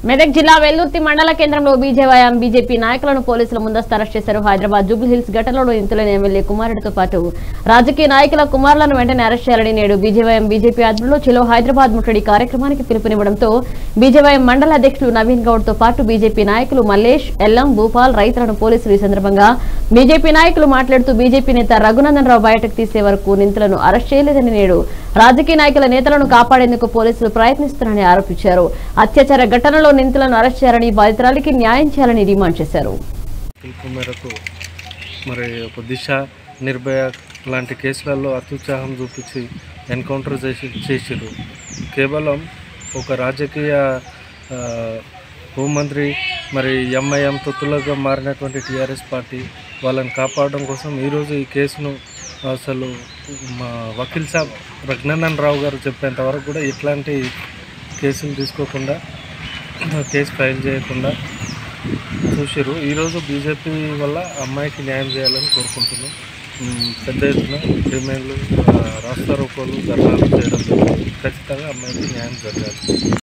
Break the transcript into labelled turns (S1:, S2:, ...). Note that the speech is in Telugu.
S1: మెదక్ జిల్లా వెల్లుర్తి మండల కేంద్రంలో బీజేవైఎం బీజేపీ నాయకులను పోలీసులు ముందస్తు అరెస్ట్ చేశారు హైదరాబాద్ జూబ్లీహిల్స్ ఘటనలో నిందితులైన ఎమ్మెల్యే కుమారుడితో పాటు రాజకీయ నాయకుల కుమారులను వెంటనే అరెస్ట్ చేయాలని నేడు బీజేవైఎం బీజేపీ ఆధ్వర్యంలో చిలో హైదరాబాద్ ముట్టడి కార్యక్రమానికి పిలుపునివ్వడంతో బీజేవైఎం మండల అధ్యక్షులు నవీన్ గౌడ్ తో పాటు బీజేపీ నాయకులు మల్లేష్ ఎల్లం భూపాల్ రైతులను పోలీసులు ఈ సందర్భంగా బీజేపీ నాయకులు మాట్లాడుతూ బీజేపీ నేత రఘునందన్ రావు బయటకు తీసే వరకు నిందితులను అరెస్ట్ చేయలేదని నేడు రాజకీయ నాయకుల నేతలను కాపాడేందుకు పోలీసులు ప్రయత్నిస్తున్నారని ఆరోపించారు అత్యాచార ఘటనలో నిందితులను అరెస్ట్ చేయాలని బాధితురాలికి న్యాయం చేయాలని డిమాండ్ చేశారు
S2: పిలుపు మేరకు మరి ఒక దిశ నిర్భయ లాంటి కేసులలో అత్యుత్సాహం చూపించి ఎన్కౌంటర్ చేసి చేసిరు కేవలం ఒక రాజకీయ ఆ, హోంమంత్రి మరి ఎంఐఎం తొత్తులుగా మారినటువంటి టీఆర్ఎస్ పార్టీ వాళ్ళని కాపాడడం కోసం ఈరోజు ఈ కేసును అసలు మా వకీల్ సాబ్ రఘునందన్ రావు గారు చెప్పేంత వరకు కూడా ఇట్లాంటి కేసులు తీసుకోకుండా కేసు ఫైల్ చేయకుండా చూసిరు ఈరోజు బీజేపీ వల్ల అమ్మాయికి న్యాయం చేయాలని కోరుకుంటున్నాం ఉమ్, పెద్ద ఎత్తున డిమాండ్లు ఆ, రాస్తా రోకోలు ధర్నాలు చేయడం జరిగింది. ఖచ్చితంగా అమ్మాయికి న్యాయం జరగాలి